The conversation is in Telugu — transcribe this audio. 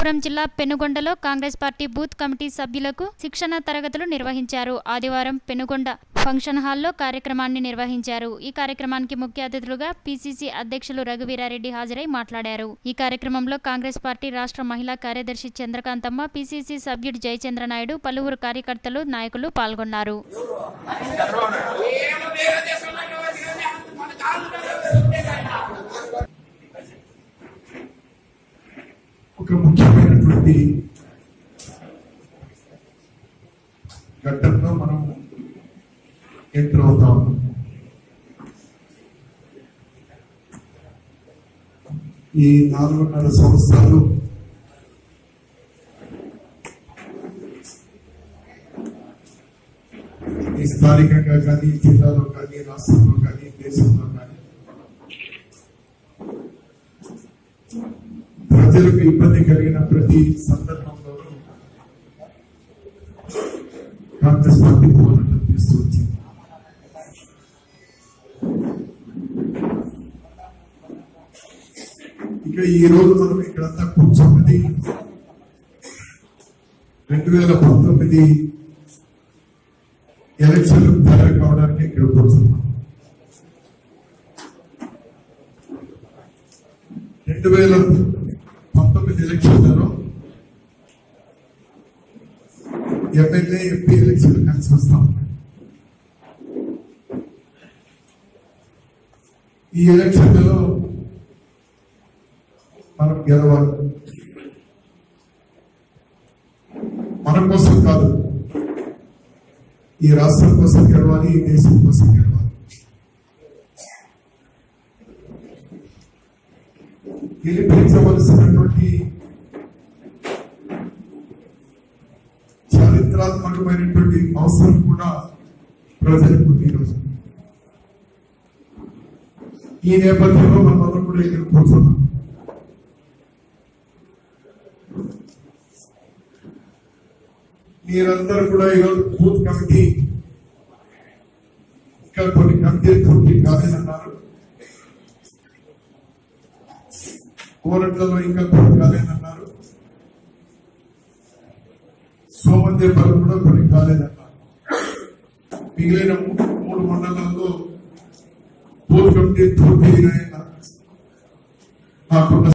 అనంతపురం జిల్లా పెనుగొండలో కాంగ్రెస్ పార్టీ బూత్ కమిటీ సభ్యులకు శిక్షణ తరగతులు నిర్వహించారు ఆదివారం పెనుగొండ ఫంక్షన్ హాల్లో కార్యక్రమాన్ని నిర్వహించారు ఈ కార్యక్రమానికి ముఖ్య అతిథులుగా పిసిసి అధ్యక్షులు రఘువీరారెడ్డి హాజరై మాట్లాడారు ఈ కార్యక్రమంలో కాంగ్రెస్ పార్టీ రాష్ట్ర మహిళా కార్యదర్శి చంద్రకాంతమ్మ పిసిసి సభ్యుడు జయచంద్ర నాయుడు పలువురు కార్యకర్తలు నాయకులు పాల్గొన్నారు ఒక ముఖ్యమైనటువంటి ఘట్టంలో మనం ఎంటర్ అవుతాం ఈ నాలుగున్నర సంవత్సరాలు ఈ స్థానికంగా కానీ జిల్లాలో కానీ రాష్ట్రంలో కానీ దేశంలో కానీ ప్రజలకు ఇబ్బంది కలిగిన ప్రతి సందర్భంలోనూ కాంగ్రెస్ పార్టీ పోరాటం చేస్తూ వచ్చింది ఇక ఈ రోజు మనం ఇక్కడంతా కూర్చోన్నది రెండు వేల పంతొమ్మిది ఎలక్షన్లు తయారు కావడానికి ఇక్కడ కూర్చున్నాం రెండు వేల పంతొమ్మిది ఎలక్షన్లలో ఎమ్మెల్యే ఎంపీ ఎలక్షన్ కలిసి వస్తాం ఈ ఎలక్షన్లలో మనం గెలవాలి మన కోసం కాదు ఈ రాష్ట్రం కోసం గెలవాలి ఈ దేశం కోసం గెలవాలి గెలిపించవలసినటువంటి చారిత్రాత్మకమైనటువంటి అవసరం కూడా ప్రజలకు ఉంది ఈరోజు ఈ నేపథ్యంలో మనమందరం కూడా ఇక్కడ కూర్చున్నాం మీరందరూ కూడా ఈరోజు బూత్ కమిటీ ఇంకా కొన్ని కమిటీలు పూర్తి కాలేదన్నారు కోరట్లలో ఇంకా కొన్ని కాలేదన్నారు సోమందేపల్లి కూడా కొన్ని కాలేదన్నారు మిగిలిన మూ- మూడు మండలాల్లో బూత్ కమిటీ పూర్తి అయినాయన్నారు నాకున్న